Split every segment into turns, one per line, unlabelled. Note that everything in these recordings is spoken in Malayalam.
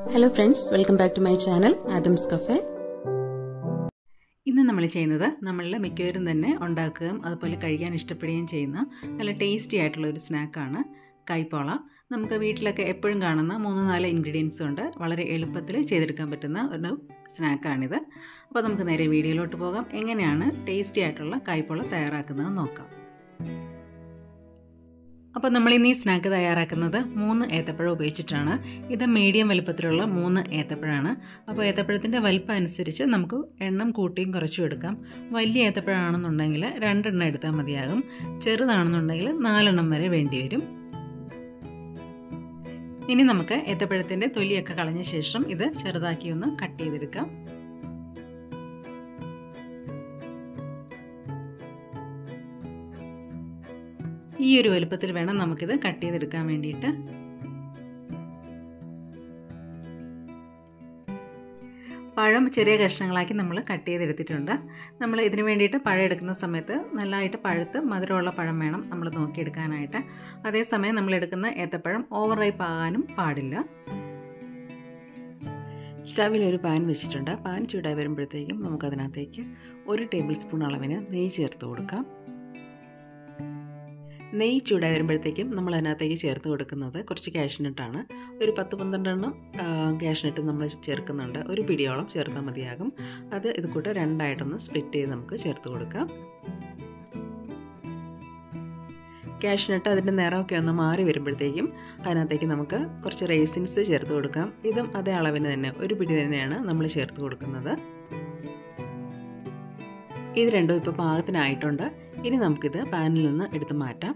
hello friends welcome back to my channel Adam's cafe
ഇന്ന് നമ്മൾ ചെയ്യുന്നത് നമ്മളിൽ മിക്കവരും തന്നെ ഉണ്ടാക്കുകയും അതുപോലെ കഴിക്കാൻ ഇഷ്ടപ്പെടുകയും ചെയ്യുന്ന നല്ല ടേസ്റ്റി ആയിട്ടുള്ള ഒരു സ്നാക്കാണ് കൈപ്പോള നമുക്ക് വീട്ടിലൊക്കെ എപ്പോഴും കാണുന്ന മൂന്ന് നാല് ഇൻഗ്രീഡിയൻസ് കൊണ്ട് വളരെ എളുപ്പത്തിൽ ചെയ്തെടുക്കാൻ പറ്റുന്ന ഒരു സ്നാക്കാണിത് അപ്പോൾ നമുക്ക് നേരെ വീഡിയോയിലോട്ട് പോകാം എങ്ങനെയാണ് ടേസ്റ്റി ആയിട്ടുള്ള കൈപ്പോള തയ്യാറാക്കുന്നത് നോക്കാം അപ്പോൾ നമ്മൾ ഇന്ന് ഈ സ്നാക്ക് തയ്യാറാക്കുന്നത് മൂന്ന് ഏത്തപ്പഴം ഉപയോഗിച്ചിട്ടാണ് ഇത് മീഡിയം വലുപ്പത്തിലുള്ള മൂന്ന് ഏത്തപ്പഴമാണ് അപ്പോൾ ഏത്തപ്പഴത്തിൻ്റെ വലിപ്പം അനുസരിച്ച് നമുക്ക് എണ്ണം കൂട്ടിയും കുറച്ചും എടുക്കാം വലിയ ഏത്തപ്പഴമാണെന്നുണ്ടെങ്കിൽ രണ്ടെണ്ണം എടുത്താൽ മതിയാകും ചെറുതാണെന്നുണ്ടെങ്കിൽ നാലെണ്ണം വരെ വേണ്ടി വരും ഇനി നമുക്ക് ഏത്തപ്പഴത്തിൻ്റെ തൊലിയൊക്കെ കളഞ്ഞ ശേഷം ഇത് ചെറുതാക്കി ഒന്ന് കട്ട് ചെയ്തെടുക്കാം ഈ ഒരു വലുപ്പത്തിൽ വേണം നമുക്കിത് കട്ട് ചെയ്തെടുക്കാൻ വേണ്ടിയിട്ട് പഴം ചെറിയ കഷ്ണങ്ങളാക്കി നമ്മൾ കട്ട് ചെയ്തെടുത്തിട്ടുണ്ട് നമ്മൾ ഇതിന് വേണ്ടിയിട്ട് പഴം എടുക്കുന്ന സമയത്ത് നല്ലതായിട്ട് പഴുത്ത് മധുരമുള്ള പഴം വേണം നമ്മൾ നോക്കിയെടുക്കാനായിട്ട് അതേസമയം നമ്മൾ എടുക്കുന്ന ഏത്തപ്പഴം ഓവർ റൈപ്പ് ആകാനും പാടില്ല സ്റ്റവിൽ ഒരു പാൻ വെച്ചിട്ടുണ്ട് പാൻ ചൂടായി വരുമ്പോഴത്തേക്കും നമുക്കതിനകത്തേക്ക് ഒരു ടേബിൾ സ്പൂൺ അളവിന് നെയ്യ് ചേർത്ത് കൊടുക്കാം നെയ്യ് ചൂടായി വരുമ്പോഴത്തേക്കും നമ്മൾ അതിനകത്തേക്ക് ചേർത്ത് കൊടുക്കുന്നത് കുറച്ച് കാഷ്നട്ടാണ് ഒരു പത്ത് പന്ത്രണ്ടെണ്ണം കാഷ്നട്ട് നമ്മൾ ചേർക്കുന്നുണ്ട് ഒരു പിടിയോളം ചേർത്താൽ മതിയാകും അത് ഇത് കൂട്ട് രണ്ടായിട്ടൊന്ന് സ്പ്ലിറ്റ് ചെയ്ത് നമുക്ക് ചേർത്ത് കൊടുക്കാം കാഷ്നട്ട് അതിൻ്റെ നിറമൊക്കെ ഒന്ന് മാറി വരുമ്പോഴത്തേക്കും അതിനകത്തേക്ക് നമുക്ക് കുറച്ച് റേസിൻസ് ചേർത്ത് കൊടുക്കാം ഇതും അതേ അളവിന് തന്നെ ഒരു പിടി തന്നെയാണ് നമ്മൾ ചേർത്ത് കൊടുക്കുന്നത് ഇത് രണ്ടും ഇപ്പോൾ പാകത്തിനായിട്ടുണ്ട് ഇനി നമുക്കിത് പാനിൽ നിന്ന് എടുത്ത് മാറ്റാം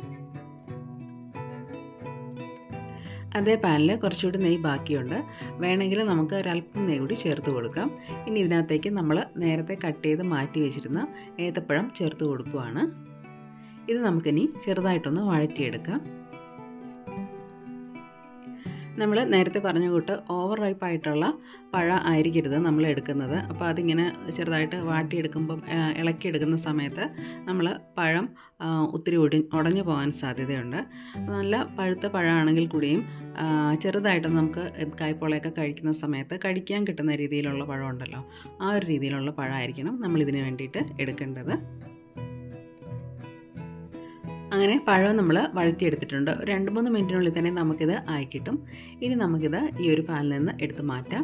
അതേ പാനിൽ കുറച്ചുകൂടി നെയ്യ് ബാക്കിയുണ്ട് വേണമെങ്കിൽ നമുക്ക് ഒരല്പം നെയ്യ് കൂടി ചേർത്ത് കൊടുക്കാം ഇനി ഇതിനകത്തേക്ക് നമ്മൾ നേരത്തെ കട്ട് ചെയ്ത് മാറ്റി വെച്ചിരുന്ന ഏത്തപ്പഴം ചേർത്ത് കൊടുക്കുവാണ് ഇത് നമുക്കിനി ചെറുതായിട്ടൊന്ന് വഴറ്റിയെടുക്കാം നമ്മൾ നേരത്തെ പറഞ്ഞ കൂട്ട് ഓവർ റൈപ്പ് ആയിട്ടുള്ള പഴം ആയിരിക്കരുത് നമ്മൾ എടുക്കുന്നത് അപ്പോൾ അതിങ്ങനെ ചെറുതായിട്ട് വാട്ടിയെടുക്കുമ്പം ഇളക്കിയെടുക്കുന്ന സമയത്ത് നമ്മൾ പഴം ഒത്തിരി ഒടി ഉടഞ്ഞു പോകാൻ സാധ്യതയുണ്ട് നല്ല പഴുത്ത പഴമാണെങ്കിൽ കൂടിയും ചെറുതായിട്ട് നമുക്ക് കായ്പോളയൊക്കെ കഴിക്കുന്ന സമയത്ത് കടിക്കാൻ കിട്ടുന്ന രീതിയിലുള്ള പഴം ഉണ്ടല്ലോ ആ ഒരു രീതിയിലുള്ള പഴമായിരിക്കണം നമ്മൾ ഇതിന് വേണ്ടിയിട്ട് എടുക്കേണ്ടത് അങ്ങനെ പഴം നമ്മൾ വഴറ്റിയെടുത്തിട്ടുണ്ട് രണ്ട് മൂന്ന് മിനിറ്റിനുള്ളിൽ തന്നെ നമുക്കിത് ആയി കിട്ടും ഇനി നമുക്കിത് ഈ ഒരു പാനിൽ നിന്ന് എടുത്ത് മാറ്റാം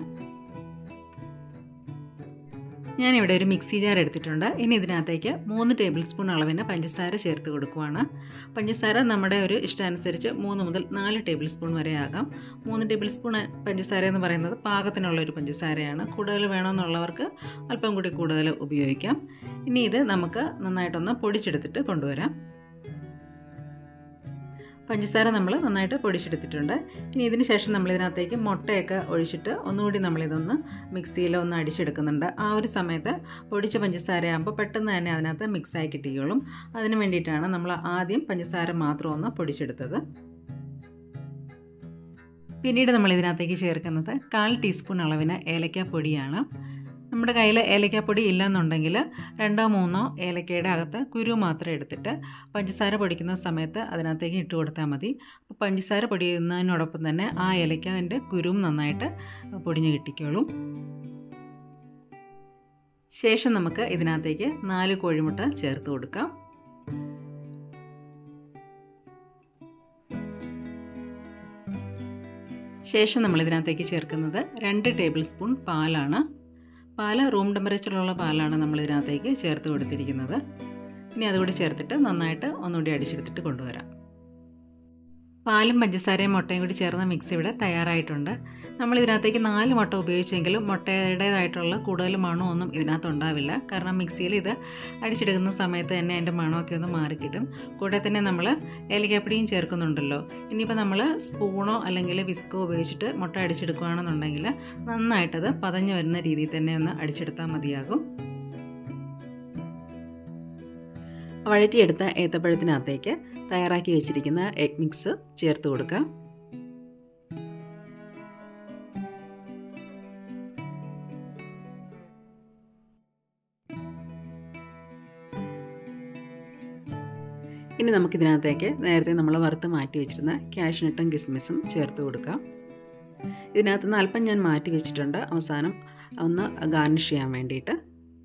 ഞാനിവിടെ ഒരു മിക്സി ജാർ എടുത്തിട്ടുണ്ട് ഇനി ഇതിനകത്തേക്ക് മൂന്ന് ടേബിൾ സ്പൂൺ അളവിന് പഞ്ചസാര ചേർത്ത് കൊടുക്കുവാണ് പഞ്ചസാര നമ്മുടെ ഒരു ഇഷ്ടാനുസരിച്ച് മൂന്ന് മുതൽ നാല് ടേബിൾ സ്പൂൺ വരെ ആകാം മൂന്ന് ടേബിൾ സ്പൂൺ പഞ്ചസാര എന്ന് പറയുന്നത് പാകത്തിനുള്ള ഒരു പഞ്ചസാരയാണ് കൂടുതൽ വേണമെന്നുള്ളവർക്ക് അല്പം കൂടി കൂടുതൽ ഉപയോഗിക്കാം ഇനി ഇത് നമുക്ക് നന്നായിട്ടൊന്ന് പൊടിച്ചെടുത്തിട്ട് കൊണ്ടുവരാം പഞ്ചസാര നമ്മൾ നന്നായിട്ട് പൊടിച്ചെടുത്തിട്ടുണ്ട് ഇനി ഇതിന് ശേഷം നമ്മൾ ഇതിനകത്തേക്ക് മുട്ടയൊക്കെ ഒഴിച്ചിട്ട് ഒന്നുകൂടി നമ്മളിതൊന്ന് മിക്സിയിൽ ഒന്ന് അടിച്ചെടുക്കുന്നുണ്ട് ആ ഒരു സമയത്ത് പൊടിച്ച പഞ്ചസാര ആകുമ്പോൾ പെട്ടെന്ന് തന്നെ അതിനകത്ത് മിക്സായി കിട്ടിയോളും അതിന് വേണ്ടിയിട്ടാണ് നമ്മൾ ആദ്യം പഞ്ചസാര മാത്രം ഒന്ന് പൊടിച്ചെടുത്തത് പിന്നീട് നമ്മൾ ഇതിനകത്തേക്ക് ചേർക്കുന്നത് കാൽ ടീസ്പൂൺ അളവിന് ഏലക്കാപ്പൊടിയാണ് നമ്മുടെ കയ്യിൽ ഏലക്കാപ്പൊടി ഇല്ലെന്നുണ്ടെങ്കിൽ രണ്ടോ മൂന്നോ ഏലക്കയുടെ അകത്ത് കുരു മാത്രം എടുത്തിട്ട് പഞ്ചസാര പൊടിക്കുന്ന സമയത്ത് അതിനകത്തേക്ക് ഇട്ട് കൊടുത്താൽ മതി അപ്പോൾ പഞ്ചസാര പൊടിയുന്നതിനോടൊപ്പം തന്നെ ആ ഏലക്കാൻ്റെ കുരുവും നന്നായിട്ട് പൊടിഞ്ഞ് കിട്ടിക്കോളും ശേഷം നമുക്ക് ഇതിനകത്തേക്ക് നാല് കോഴിമുട്ട ചേർത്ത് കൊടുക്കാം ശേഷം നമ്മൾ ഇതിനകത്തേക്ക് ചേർക്കുന്നത് രണ്ട് ടേബിൾ സ്പൂൺ പാലാണ് പാല് റൂം ടെമ്പറേച്ചറിലുള്ള പാലാണ് നമ്മൾ ഇതിനകത്തേക്ക് ചേർത്ത് കൊടുത്തിരിക്കുന്നത് ഇനി അതുകൂടി ചേർത്തിട്ട് നന്നായിട്ട് ഒന്നുകൂടി അടിച്ചെടുത്തിട്ട് കൊണ്ടുവരാം പാലും പഞ്ചസാരയും മുട്ടയും കൂടി ചേർന്ന മിക്സ് ഇവിടെ തയ്യാറായിട്ടുണ്ട് നമ്മൾ ഇതിനകത്തേക്ക് നാല് മുട്ട ഉപയോഗിച്ചെങ്കിലും മുട്ടയുടേതായിട്ടുള്ള കൂടുതൽ മണമൊന്നും ഇതിനകത്ത് ഉണ്ടാവില്ല കാരണം മിക്സിയിൽ ഇത് അടിച്ചെടുക്കുന്ന സമയത്ത് തന്നെ അതിൻ്റെ മണമൊക്കെ ഒന്ന് മാറിക്കിട്ടും കൂടെ തന്നെ നമ്മൾ ഏലക്കാപ്പൊടിയും ചേർക്കുന്നുണ്ടല്ലോ ഇനിയിപ്പോൾ നമ്മൾ സ്പൂണോ അല്ലെങ്കിൽ വിസ്കോ ഉപയോഗിച്ചിട്ട് മുട്ട അടിച്ചെടുക്കുകയാണെന്നുണ്ടെങ്കിൽ നന്നായിട്ടത് പതഞ്ഞു വരുന്ന രീതിയിൽ തന്നെ ഒന്ന് അടിച്ചെടുത്താൽ മതിയാകും വഴറ്റിയെടുത്ത ഏത്തപ്പഴത്തിനകത്തേക്ക് തയ്യാറാക്കി വെച്ചിരിക്കുന്ന എഗ് മിക്സ് ചേർത്ത് കൊടുക്കാം ഇനി നമുക്കിതിനകത്തേക്ക് നേരത്തെ നമ്മൾ വറുത്ത് മാറ്റി വെച്ചിരുന്ന കാഷ്നട്ടും കിസ്മിസും ചേർത്ത് കൊടുക്കാം ഇതിനകത്ത് നിന്ന് അല്പം ഞാൻ മാറ്റി വെച്ചിട്ടുണ്ട് അവസാനം ഒന്ന് ഗാർണിഷ് ചെയ്യാൻ വേണ്ടിയിട്ട്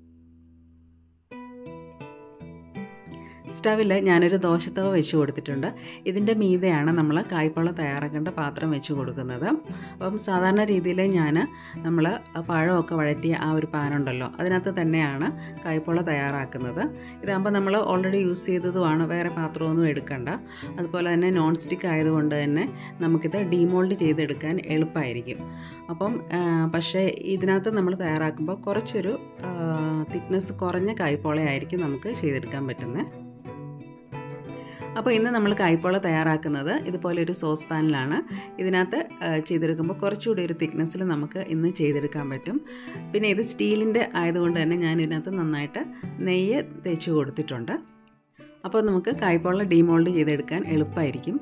സ്റ്റവിൽ ഞാനൊരു ദോശത്തവ വെച്ച് കൊടുത്തിട്ടുണ്ട് ഇതിൻ്റെ മീതെയാണ് നമ്മൾ കായ്പളം തയ്യാറാക്കേണ്ട പാത്രം വെച്ച് കൊടുക്കുന്നത് അപ്പം സാധാരണ രീതിയിൽ ഞാൻ നമ്മൾ പഴമൊക്കെ വഴറ്റിയ ആ ഒരു പാനുണ്ടല്ലോ അതിനകത്ത് തന്നെയാണ് കായ്പള തയ്യാറാക്കുന്നത് ഇതാകുമ്പോൾ നമ്മൾ ഓൾറെഡി യൂസ് ചെയ്തതുമാണ് വേറെ പാത്രമൊന്നും എടുക്കണ്ട അതുപോലെ തന്നെ നോൺ സ്റ്റിക്ക് ആയതുകൊണ്ട് തന്നെ നമുക്കിത് ഡീമോൾഡ് ചെയ്തെടുക്കാൻ എളുപ്പമായിരിക്കും അപ്പം പക്ഷേ ഇതിനകത്ത് നമ്മൾ തയ്യാറാക്കുമ്പോൾ കുറച്ചൊരു തിക്നെസ് കുറഞ്ഞ കായ്പോളയായിരിക്കും നമുക്ക് ചെയ്തെടുക്കാൻ പറ്റുന്നത് അപ്പോൾ ഇന്ന് നമ്മൾ കായ്പോള തയ്യാറാക്കുന്നത് ഇതുപോലെ ഒരു സോസ് പാനിലാണ് ഇതിനകത്ത് ചെയ്തെടുക്കുമ്പോൾ കുറച്ചുകൂടി ഒരു തിക്നെസ്സിൽ നമുക്ക് ഇന്ന് ചെയ്തെടുക്കാൻ പറ്റും പിന്നെ ഇത് സ്റ്റീലിൻ്റെ ആയതുകൊണ്ട് തന്നെ ഞാൻ ഇതിനകത്ത് നന്നായിട്ട് നെയ്യ് തേച്ച് കൊടുത്തിട്ടുണ്ട് അപ്പോൾ നമുക്ക് കായ്പോള ഡീമോൾഡ് ചെയ്തെടുക്കാൻ എളുപ്പമായിരിക്കും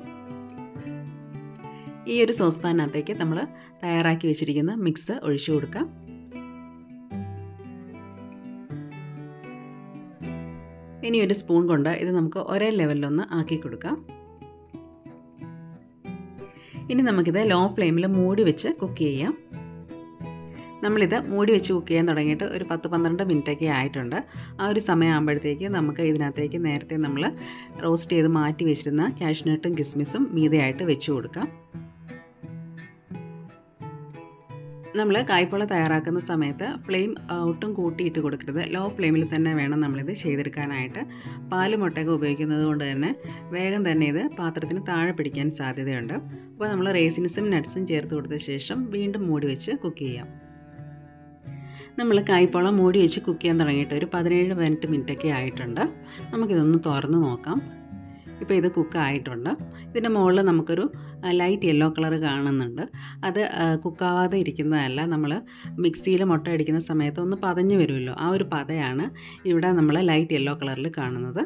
ഈ ഒരു സോസ് പാനിനകത്തേക്ക് നമ്മൾ തയ്യാറാക്കി വെച്ചിരിക്കുന്ന മിക്സ് ഒഴിച്ചു കൊടുക്കാം ഇനി ഒരു സ്പൂൺ കൊണ്ട് ഇത് നമുക്ക് ഒരേ ലെവലിലൊന്ന് ആക്കി കൊടുക്കാം ഇനി നമുക്കിത് ലോ ഫ്ലെയിമിൽ മൂടി വെച്ച് കുക്ക് ചെയ്യാം നമ്മളിത് മൂടി വെച്ച് കുക്ക് ചെയ്യാൻ തുടങ്ങിയിട്ട് ഒരു പത്ത് പന്ത്രണ്ട് മിനിറ്റൊക്കെ ആയിട്ടുണ്ട് ആ ഒരു സമയമാകുമ്പോഴത്തേക്ക് നമുക്ക് ഇതിനകത്തേക്ക് നേരത്തെ നമ്മൾ റോസ്റ്റ് ചെയ്ത് മാറ്റി വെച്ചിരുന്ന കാഷ്നട്ടും കിസ്മിസും മീതയായിട്ട് വെച്ച് കൊടുക്കാം നമ്മൾ കായ്പോള തയ്യാറാക്കുന്ന സമയത്ത് ഫ്ലെയിം ഒട്ടും കൂട്ടിയിട്ട് കൊടുക്കരുത് ലോ ഫ്ലെയിമിൽ തന്നെ വേണം നമ്മളിത് ചെയ്തെടുക്കാനായിട്ട് പാല് മുട്ടയൊക്കെ ഉപയോഗിക്കുന്നത് കൊണ്ട് തന്നെ വേഗം തന്നെ ഇത് പാത്രത്തിന് താഴെ പിടിക്കാൻ സാധ്യതയുണ്ട് അപ്പോൾ നമ്മൾ റേസിൻസും നട്ട്സും ചേർത്ത് കൊടുത്ത ശേഷം വീണ്ടും മൂടി വെച്ച് കുക്ക് ചെയ്യാം നമ്മൾ കായ്പോള മൂടി വെച്ച് കുക്ക് ചെയ്യാൻ തുടങ്ങിയിട്ട് ഒരു പതിനേഴ് പതിനെട്ട് മിനിറ്റൊക്കെ ആയിട്ടുണ്ട് നമുക്കിതൊന്ന് തുറന്ന് നോക്കാം ഇപ്പോൾ ഇത് കുക്ക് ആയിട്ടുണ്ട് ഇതിൻ്റെ മുകളിൽ നമുക്കൊരു ലൈറ്റ് യെല്ലോ കളർ കാണുന്നുണ്ട് അത് കുക്കാവാതെ ഇരിക്കുന്നതല്ല നമ്മൾ മിക്സിയിൽ മുട്ട അടിക്കുന്ന സമയത്ത് ഒന്ന് പതഞ്ഞ് വരുമല്ലോ ആ ഒരു പതയാണ് ഇവിടെ നമ്മൾ ലൈറ്റ് യെല്ലോ കളറിൽ കാണുന്നത്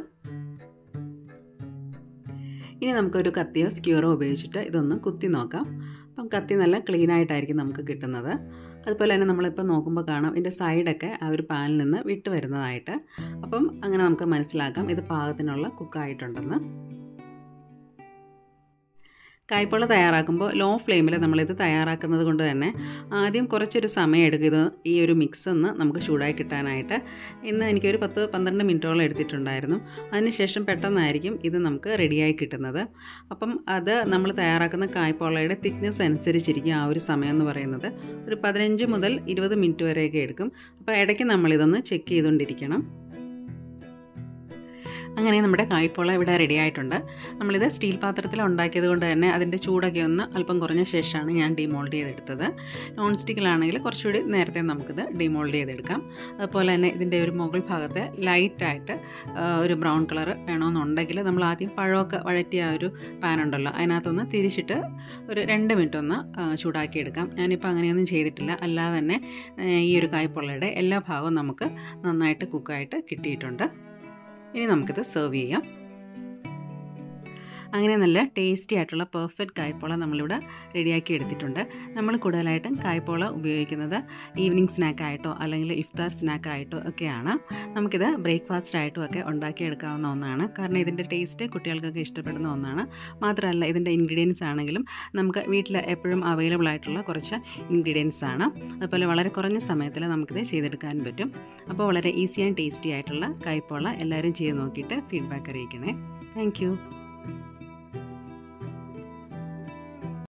ഇനി നമുക്കൊരു കത്തിയോ സ്ക്യൂറോ ഉപയോഗിച്ചിട്ട് ഇതൊന്ന് കുത്തി നോക്കാം അപ്പം കത്തി നല്ല ക്ലീൻ ആയിട്ടായിരിക്കും നമുക്ക് കിട്ടുന്നത് അതുപോലെ തന്നെ നമ്മളിപ്പോൾ നോക്കുമ്പോൾ കാണാം ഇതിൻ്റെ സൈഡൊക്കെ ആ ഒരു പാനിൽ നിന്ന് വിട്ട് വരുന്നതായിട്ട് അപ്പം അങ്ങനെ നമുക്ക് മനസ്സിലാക്കാം ഇത് പാകത്തിനുള്ള കുക്കായിട്ടുണ്ടെന്ന് കായ്പോള തയ്യാറാക്കുമ്പോൾ ലോ ഫ്ലെയിമിൽ നമ്മളിത് തയ്യാറാക്കുന്നത് കൊണ്ട് തന്നെ ആദ്യം കുറച്ചൊരു സമയം എടുക്കും ഇത് ഈ ഒരു മിക്സ് ഒന്ന് നമുക്ക് ചൂടായി കിട്ടാനായിട്ട് ഇന്ന് എനിക്കൊരു പത്ത് പന്ത്രണ്ട് മിനിറ്റോളം എടുത്തിട്ടുണ്ടായിരുന്നു അതിനുശേഷം പെട്ടെന്നായിരിക്കും ഇത് നമുക്ക് റെഡിയായി കിട്ടുന്നത് അപ്പം അത് നമ്മൾ തയ്യാറാക്കുന്ന കായ്പോളയുടെ തിക്നെസ് അനുസരിച്ചിരിക്കും ആ ഒരു സമയം എന്ന് പറയുന്നത് ഒരു പതിനഞ്ച് മുതൽ ഇരുപത് മിനിറ്റ് വരെയൊക്കെ എടുക്കും അപ്പോൾ ഇടയ്ക്ക് നമ്മളിതൊന്ന് ചെക്ക് ചെയ്തുകൊണ്ടിരിക്കണം അങ്ങനെ നമ്മുടെ കായ്പോള ഇവിടെ റെഡി ആയിട്ടുണ്ട് നമ്മളിത് സ്റ്റീൽ പാത്രത്തിൽ ഉണ്ടാക്കിയത് കൊണ്ട് തന്നെ അതിൻ്റെ ചൂടൊക്കെ ഒന്ന് അല്പം കുറഞ്ഞ ശേഷമാണ് ഞാൻ ഡിമോൾഡ് ചെയ്തെടുത്തത് നോൺ സ്റ്റിക്കിലാണെങ്കിൽ കുറച്ചുകൂടി നേരത്തെ നമുക്കിത് ഡിമോൾഡ് ചെയ്തെടുക്കാം അതുപോലെ തന്നെ ഇതിൻ്റെ ഒരു മുകൾ ഭാഗത്ത് ലൈറ്റായിട്ട് ഒരു ബ്രൗൺ കളർ വേണമെന്നുണ്ടെങ്കിൽ നമ്മൾ ആദ്യം പഴമൊക്കെ വഴറ്റിയ ആ ഒരു പാൻ ഉണ്ടല്ലോ അതിനകത്തൊന്ന് തിരിച്ചിട്ട് ഒരു രണ്ട് മിനിറ്റ് ഒന്ന് ചൂടാക്കി എടുക്കാം ഞാനിപ്പോൾ അങ്ങനെയൊന്നും ചെയ്തിട്ടില്ല അല്ലാതെ തന്നെ ഈ ഒരു കായ്പൊള്ളയുടെ എല്ലാ ഭാഗവും നമുക്ക് നന്നായിട്ട് കുക്കായിട്ട് കിട്ടിയിട്ടുണ്ട് ഇനി നമുക്കിത് സെർവ് ചെയ്യാം അങ്ങനെ നല്ല ടേസ്റ്റി ആയിട്ടുള്ള പെർഫെക്റ്റ് കായ്പോള നമ്മളിവിടെ റെഡിയാക്കി എടുത്തിട്ടുണ്ട് നമ്മൾ കൂടുതലായിട്ടും കായ്പോള ഉപയോഗിക്കുന്നത് ഈവനിങ് സ്നാക്കായിട്ടോ അല്ലെങ്കിൽ ഇഫ്താർ സ്നാക്കായിട്ടോ ഒക്കെയാണ് നമുക്കിത് ബ്രേക്ക്ഫാസ്റ്റ് ആയിട്ടും ഒക്കെ ഉണ്ടാക്കിയെടുക്കാവുന്ന ഒന്നാണ് കാരണം ഇതിൻ്റെ ടേസ്റ്റ് കുട്ടികൾക്കൊക്കെ ഇഷ്ടപ്പെടുന്ന ഒന്നാണ് മാത്രമല്ല ഇതിൻ്റെ ഇൻഗ്രീഡിയൻസ് ആണെങ്കിലും നമുക്ക് വീട്ടിൽ എപ്പോഴും അവൈലബിൾ ആയിട്ടുള്ള കുറച്ച് ഇൻഗ്രീഡിയൻസ് ആണ് അതുപോലെ വളരെ കുറഞ്ഞ സമയത്തിൽ നമുക്കിത് ചെയ്തെടുക്കാൻ പറ്റും അപ്പോൾ വളരെ ഈസി ആൻഡ് ടേസ്റ്റി ആയിട്ടുള്ള കായ്പോള എല്ലാവരും ചെയ്ത് നോക്കിയിട്ട് ഫീഡ്ബാക്ക് അറിയിക്കണേ താങ്ക്